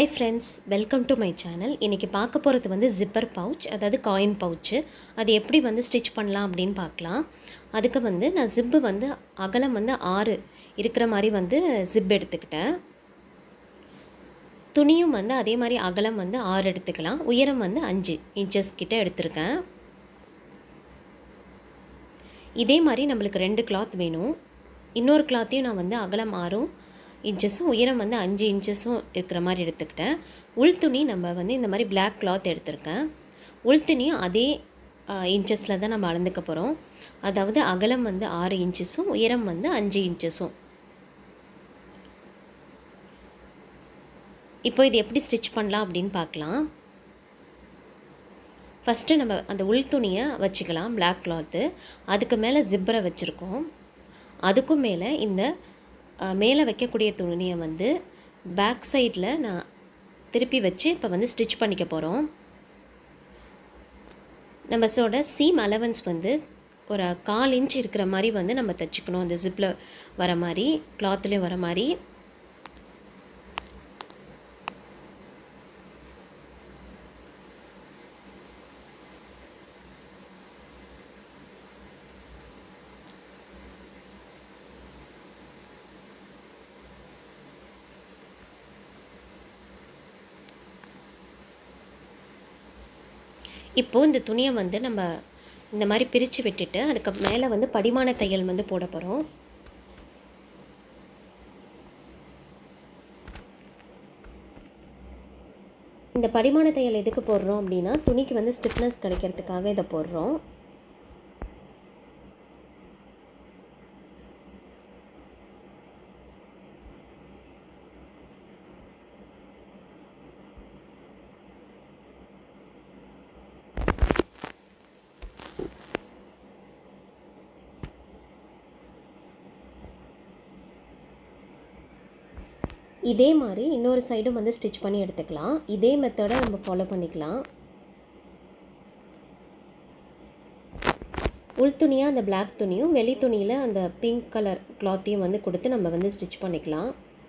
hi friends welcome to my channel இன்றைக்கி பார்க்க போகிறது வந்து ஜிப்பர் பவுச் அதாவது காயின் பவுச்சு அது எப்படி வந்து ஸ்டிச் பண்ணலாம் அப்படின்னு பார்க்கலாம் அதுக்கு வந்து நான் ஜிப்பு வந்து அகலம் வந்து ஆறு இருக்கிற மாதிரி வந்து ஜிப் எடுத்துக்கிட்டேன் துணியும் வந்து அதே மாதிரி அகலம் வந்து ஆறு எடுத்துக்கலாம் உயரம் வந்து அஞ்சு இன்ச்சஸ் கிட்ட எடுத்திருக்கேன் இதே மாதிரி நம்மளுக்கு ரெண்டு கிளாத் வேணும் இன்னொரு கிளாத்தையும் நான் வந்து அகலம் ஆறும் இன்ச்சஸும் உயரம் வந்து அஞ்சு இன்ச்சஸும் இருக்கிற மாதிரி எடுத்துக்கிட்டேன் உள் துணி நம்ம வந்து இந்த மாதிரி பிளாக் கிளாத் எடுத்திருக்கேன் உள் துணியும் அதே இன்ச்சஸில் தான் நம்ம அளந்துக்க போகிறோம் அதாவது அகலம் வந்து ஆறு இன்ச்சஸும் உயரம் வந்து அஞ்சு இன்ச்சஸும் இப்போ இது எப்படி ஸ்டிச் பண்ணலாம் அப்படின்னு பார்க்கலாம் ஃபஸ்ட்டு நம்ம அந்த உள் துணியை வச்சுக்கலாம் பிளாக் கிளாத்து அதுக்கு மேலே ஜிப்பரை வச்சுருக்கோம் அதுக்கும் மேலே இந்த மேலே வைக்கக்கூடிய துணியை வந்து பேக் சைடில் நான் திருப்பி வச்சு இப்போ வந்து ஸ்டிச் பண்ணிக்க போகிறோம் நம்ம சோட சீம் அலவன்ஸ் வந்து ஒரு கால் இன்ச் இருக்கிற மாதிரி வந்து நம்ம தைச்சிக்கணும் அந்த ஜிப்பில் வர மாதிரி கிளாத்துலேயும் வர மாதிரி இப்போது இந்த துணியை வந்து நம்ம இந்த மாதிரி பிரித்து விட்டுட்டு அதுக்கு மேலே வந்து படிமான தையல் வந்து போட போகிறோம் இந்த படிமான தையல் எதுக்கு போடுறோம் அப்படின்னா துணிக்கு வந்து ஸ்டிஃப்னஸ் கிடைக்கிறதுக்காக இதை போடுறோம் இதே மாதிரி இன்னொரு சைடும் வந்து ஸ்டிச் பண்ணி எடுத்துக்கலாம் இதே மெத்தடை நம்ம ஃபாலோ பண்ணிக்கலாம் உள் துணியாக அந்த பிளாக் துணியும் வெளி துணியில் அந்த பிங்க் கலர் கிளாத்தையும் வந்து கொடுத்து நம்ம வந்து ஸ்டிச் பண்ணிக்கலாம்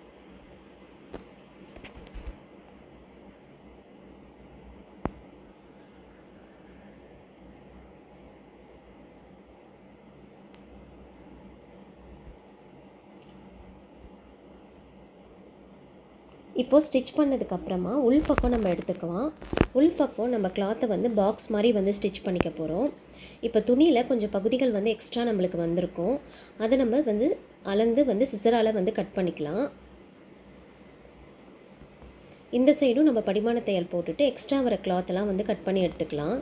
இப்போது ஸ்டிச் பண்ணதுக்கப்புறமா உள் பக்கம் நம்ம எடுத்துக்கலாம் உள் பக்கம் நம்ம கிளாத்தை வந்து பாக்ஸ் மாதிரி வந்து ஸ்டிச் பண்ணிக்க போகிறோம் இப்போ துணியில் கொஞ்சம் பகுதிகள் வந்து எக்ஸ்ட்ரா நம்மளுக்கு வந்திருக்கும் அதை நம்ம வந்து அளந்து வந்து சிசரால் வந்து கட் பண்ணிக்கலாம் இந்த சைடும் நம்ம படிமான தையல் போட்டுட்டு எக்ஸ்ட்ரா வர கிளாத்தெல்லாம் வந்து கட் பண்ணி எடுத்துக்கலாம்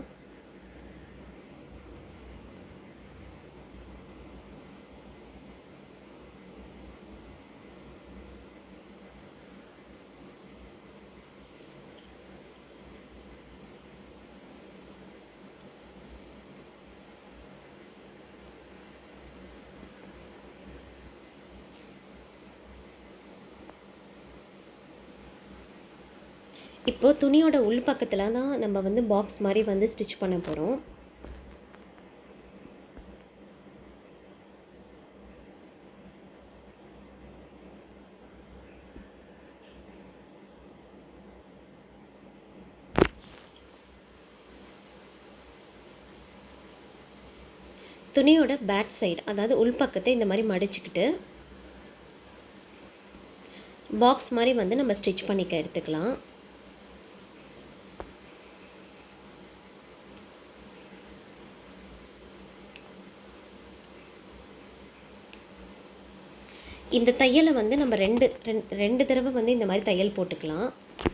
இப்போது துணியோட உள் பக்கத்தில் தான் நம்ம வந்து பாக்ஸ் மாதிரி வந்து ஸ்டிச் பண்ண போகிறோம் துணியோட பேக் சைடு அதாவது உள் பக்கத்தை இந்த மாதிரி மடிச்சுக்கிட்டு பாக்ஸ் மாதிரி வந்து நம்ம ஸ்டிச் பண்ணிக்க எடுத்துக்கலாம் இந்த தையலை வந்து நம்ம ரெண்டு ரெண்டு தடவை வந்து இந்த மாதிரி தையல் போட்டுக்கலாம்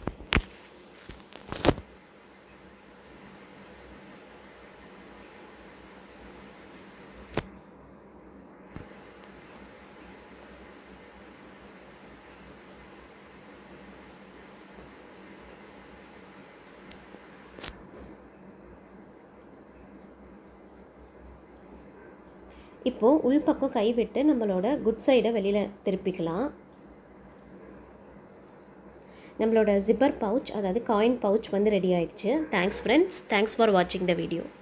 இப்போது உள்பக்கம் கை விட்டு நம்மளோட குட் சைடை வெளியில் திருப்பிக்கலாம் நம்மளோட ஜிப்பர் பவுச் அதாவது காயின் பவுச் வந்து ரெடி ஆயிடுச்சு தேங்க்ஸ் ஃப்ரெண்ட்ஸ் தேங்க்ஸ் ஃபார் வாட்சிங் த வீடியோ